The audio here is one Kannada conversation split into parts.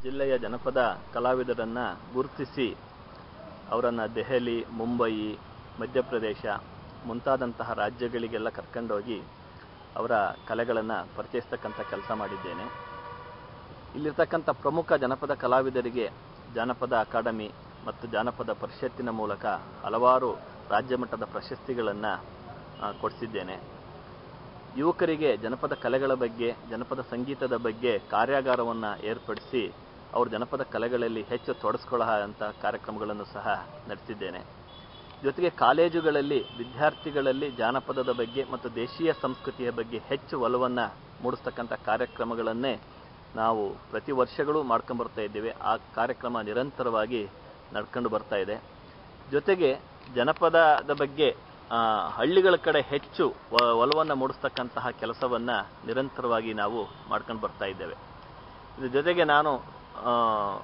ಜಿಲ್ಲೆಯ ಜನಪದ ಕಲಾವಿದರನ್ನು ಗುರುತಿಸಿ ಅವರನ್ನು ದೆಹಲಿ ಮುಂಬಯಿ ಮಧ್ಯಪ್ರದೇಶ ಮುಂತಾದಂತಹ ರಾಜ್ಯಗಳಿಗೆಲ್ಲ ಕರ್ಕೊಂಡೋಗಿ ಅವರ ಕಲೆಗಳನ್ನು ಪರಿಚಯಿಸ್ತಕ್ಕಂಥ ಕೆಲಸ ಮಾಡಿದ್ದೇನೆ ಇಲ್ಲಿರ್ತಕ್ಕಂಥ ಪ್ರಮುಖ ಜನಪದ ಕಲಾವಿದರಿಗೆ ಜಾನಪದ ಅಕಾಡೆಮಿ ಮತ್ತು ಜಾನಪದ ಪರಿಷತ್ತಿನ ಮೂಲಕ ಹಲವಾರು ರಾಜ್ಯ ಮಟ್ಟದ ಪ್ರಶಸ್ತಿಗಳನ್ನು ಕೊಡಿಸಿದ್ದೇನೆ ಯುವಕರಿಗೆ ಜನಪದ ಕಲೆಗಳ ಬಗ್ಗೆ ಜನಪದ ಸಂಗೀತದ ಬಗ್ಗೆ ಕಾರ್ಯಾಗಾರವನ್ನು ಏರ್ಪಡಿಸಿ ಅವರು ಜನಪದ ಕಲೆಗಳಲ್ಲಿ ಹೆಚ್ಚು ತೊಡಸ್ಕೊಳ್ಳೋ ಅಂಥ ಕಾರ್ಯಕ್ರಮಗಳನ್ನು ಸಹ ನಡೆಸಿದ್ದೇನೆ ಜೊತೆಗೆ ಕಾಲೇಜುಗಳಲ್ಲಿ ವಿದ್ಯಾರ್ಥಿಗಳಲ್ಲಿ ಜಾನಪದದ ಬಗ್ಗೆ ಮತ್ತು ದೇಶೀಯ ಸಂಸ್ಕೃತಿಯ ಬಗ್ಗೆ ಹೆಚ್ಚು ಒಲವನ್ನು ಮೂಡಿಸ್ತಕ್ಕಂಥ ಕಾರ್ಯಕ್ರಮಗಳನ್ನೇ ನಾವು ಪ್ರತಿ ವರ್ಷಗಳು ಮಾಡ್ಕೊಂಡು ಬರ್ತಾ ಇದ್ದೇವೆ ಆ ಕಾರ್ಯಕ್ರಮ ನಿರಂತರವಾಗಿ ನಡ್ಕೊಂಡು ಬರ್ತಾ ಇದೆ ಜೊತೆಗೆ ಜನಪದದ ಬಗ್ಗೆ ಆ, ಹಳ್ಳಿಗಳ ಕಡೆ ಹೆಚ್ಚು ವ- ಒಲವನ್ನು ಮೂಡಿಸ್ತಕ್ಕಂತಹ ಕೆಲಸವನ್ನು ನಿರಂತರವಾಗಿ ನಾವು ಮಾಡ್ಕೊಂಡು ಬರ್ತಾ ಇದ್ದೇವೆ ಇದ್ರ ಜೊತೆಗೆ ನಾನು ಆ,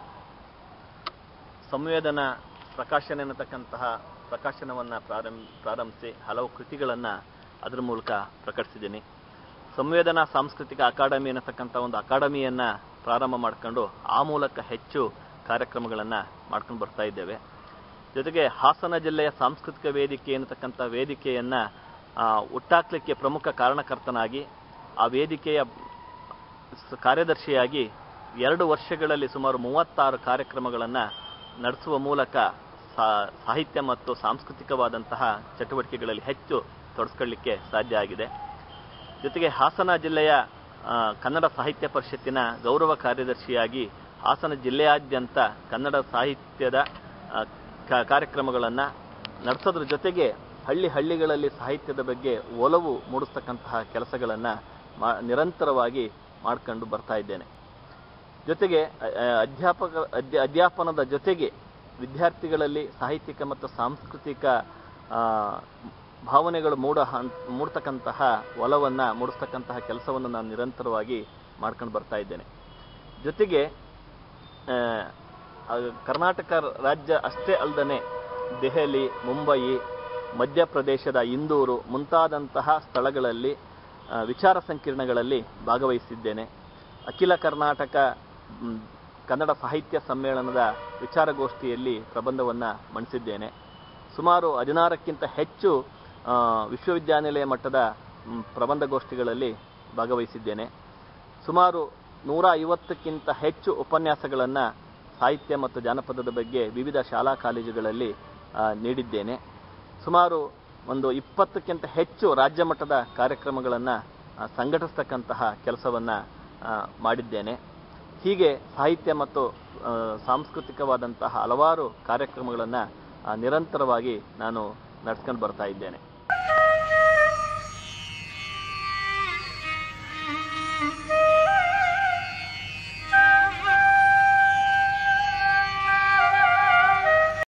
ಸಂವೇದನಾ ಪ್ರಕಾಶನ ಎನ್ನತಕ್ಕಂತಹ ಪ್ರಕಾಶನವನ್ನು ಪ್ರಾರಂಭ ಪ್ರಾರಂಭಿಸಿ ಹಲವು ಕೃತಿಗಳನ್ನು ಅದರ ಮೂಲಕ ಪ್ರಕಟಿಸಿದ್ದೀನಿ ಸಂವೇದನಾ ಸಾಂಸ್ಕೃತಿಕ ಅಕಾಡೆಮಿ ಅನ್ನತಕ್ಕಂಥ ಒಂದು ಅಕಾಡೆಮಿಯನ್ನು ಪ್ರಾರಂಭ ಮಾಡ್ಕೊಂಡು ಆ ಮೂಲಕ ಹೆಚ್ಚು ಕಾರ್ಯಕ್ರಮಗಳನ್ನು ಮಾಡ್ಕೊಂಡು ಬರ್ತಾ ಇದ್ದೇವೆ ಜೊತೆಗೆ ಹಾಸನ ಜಿಲ್ಲೆಯ ಸಾಂಸ್ಕೃತಿಕ ವೇದಿಕೆ ಎನ್ನತಕ್ಕಂಥ ವೇದಿಕೆಯನ್ನು ಹುಟ್ಟಾಕ್ಲಿಕ್ಕೆ ಪ್ರಮುಖ ಕಾರಣಕರ್ತನಾಗಿ ಆ ವೇದಿಕೆಯ ಸ- ಕಾರ್ಯದರ್ಶಿಯಾಗಿ ಎರಡು ವರ್ಷಗಳಲ್ಲಿ ಸುಮಾರು ಮೂವತ್ತಾರು ಕಾರ್ಯಕ್ರಮಗಳನ್ನು ನಡೆಸುವ ಮೂಲಕ ಸಾ- ಸಾಹಿತ್ಯ ಮತ್ತು ಸಾಂಸ್ಕೃತಿಕವಾದಂತಹ ಚಟುವಟಿಕೆಗಳಲ್ಲಿ ಹೆಚ್ಚು ತೊಡಸ್ಕೊಳ್ಳಿಕ್ಕೆ ಸಾಧ್ಯ ಆಗಿದೆ ಜೊತೆಗೆ ಹಾಸನ ಜಿಲ್ಲೆಯ ಆ, ಕನ್ನಡ ಸಾಹಿತ್ಯ ಪರಿಷತ್ತಿನ ಗೌರವ ಕಾರ್ಯದರ್ಶಿಯಾಗಿ ಹಾಸನ ಜಿಲ್ಲೆಯಾದ್ಯಂತ ಕನ್ನಡ ಸಾಹಿತ್ಯದ ಆ, ಕ- ಕಾರ್ಯಕ್ರಮಗಳನ್ನು ನಡೆಸೋದ್ರ ಜೊತೆಗೆ ಹಳ್ಳಿ ಹಳ್ಳಿಗಳಲ್ಲಿ ಸಾಹಿತ್ಯದ ಬಗ್ಗೆ ಒಲವು ಮೂಡಿಸ್ತಕ್ಕಂತಹ ಕೆಲಸಗಳನ್ನು ಮಾ ನಿರಂತರವಾಗಿ ಮಾಡ್ಕೊಂಡು ಬರ್ತಾ ಇದ್ದೇನೆ ಜೊತೆಗೆ ಅ- ಅ- ಅಧ್ಯಾಪಕ ಅಧ್ಯ ಅಧ್ಯಾಪನದ ಜೊತೆಗೆ ವಿದ್ಯಾರ್ಥಿಗಳಲ್ಲಿ ಸಾಹಿತ್ಯಿಕ ಮತ್ತು ಸಾಂಸ್ಕೃತಿಕ ಆ, ಭಾವನೆಗಳು ಮೂಡ ಹಂ- ಮೂಡ್ತಕ್ಕಂತಹ ಒಲವನ್ನು ಮೂಡಿಸ್ತಕ್ಕಂತಹ ಕೆಲಸವನ್ನು ನಾನು ನಿರಂತರವಾಗಿ ಮಾಡ್ಕೊಂಡು ಬರ್ತಾ ಇದ್ದೇನೆ ಜೊತೆಗೆ ಆ, ಆ, ಕರ್ನಾಟಕ ರಾಜ್ಯ ಅಷ್ಟೇ ಅಲ್ಲದೆ ದೆಹಲಿ ಮುಂಬಯಿ ಮಧ್ಯಪ್ರದೇಶದ ಇಂದೂರು ಮುಂತಾದಂತಹ ಸ್ಥಳಗಳಲ್ಲಿ ಆ, ವಿಚಾರ ಸಂಕಿರಣಗಳಲ್ಲಿ ಭಾಗವಹಿಸಿದ್ದೇನೆ ಅಖಿಲ ಕರ್ನಾಟಕ ಮ್, ಕನ್ನಡ ಸಾಹಿತ್ಯ ಸಮ್ಮೇಳನದ ವಿಚಾರಗೋಷ್ಠಿಯಲ್ಲಿ ಪ್ರಬಂಧವನ್ನು ಮಂಡಿಸಿದ್ದೇನೆ ಸುಮಾರು ಹದಿನಾರಕ್ಕಿಂತ ಹೆಚ್ಚು ಆ, ವಿಶ್ವವಿದ್ಯಾನಿಲಯ ಮಟ್ಟದ ಮ್, ಪ್ರಬಂಧಗೋಷ್ಠಿಗಳಲ್ಲಿ ಭಾಗವಹಿಸಿದ್ದೇನೆ ಸುಮಾರು ನೂರ ಐವತ್ತಕ್ಕಿಂತ ಹೆಚ್ಚು ಉಪನ್ಯಾಸಗಳನ್ನು ಸಾಹಿತ್ಯ ಮತ್ತು ಜಾನಪದದ ಬಗ್ಗೆ ವಿವಿಧ ಶಾಲಾ ಕಾಲೇಜುಗಳಲ್ಲಿ ಆ, ನೀಡಿದ್ದೇನೆ ಸುಮಾರು ಒಂದು ಇಪ್ಪತ್ತಕ್ಕಿಂತ ಹೆಚ್ಚು ರಾಜ್ಯ ಮಟ್ಟದ ಕಾರ್ಯಕ್ರಮಗಳನ್ನು ಸಂಘಟಿಸ್ತಕ್ಕಂತಹ ಕೆಲಸವನ್ನು ಮಾಡಿದ್ದೇನೆ ಹೀಗೆ ಸಾಹಿತ್ಯ ಮತ್ತು ಆ, ಸಾಂಸ್ಕೃತಿಕವಾದಂತಹ ಹಲವಾರು ಕಾರ್ಯಕ್ರಮಗಳನ್ನು ನಿರಂತರವಾಗಿ ನಾನು ನಡೆಸ್ಕೊಂಡು ಬರ್ತಾ ಇದ್ದೇನೆ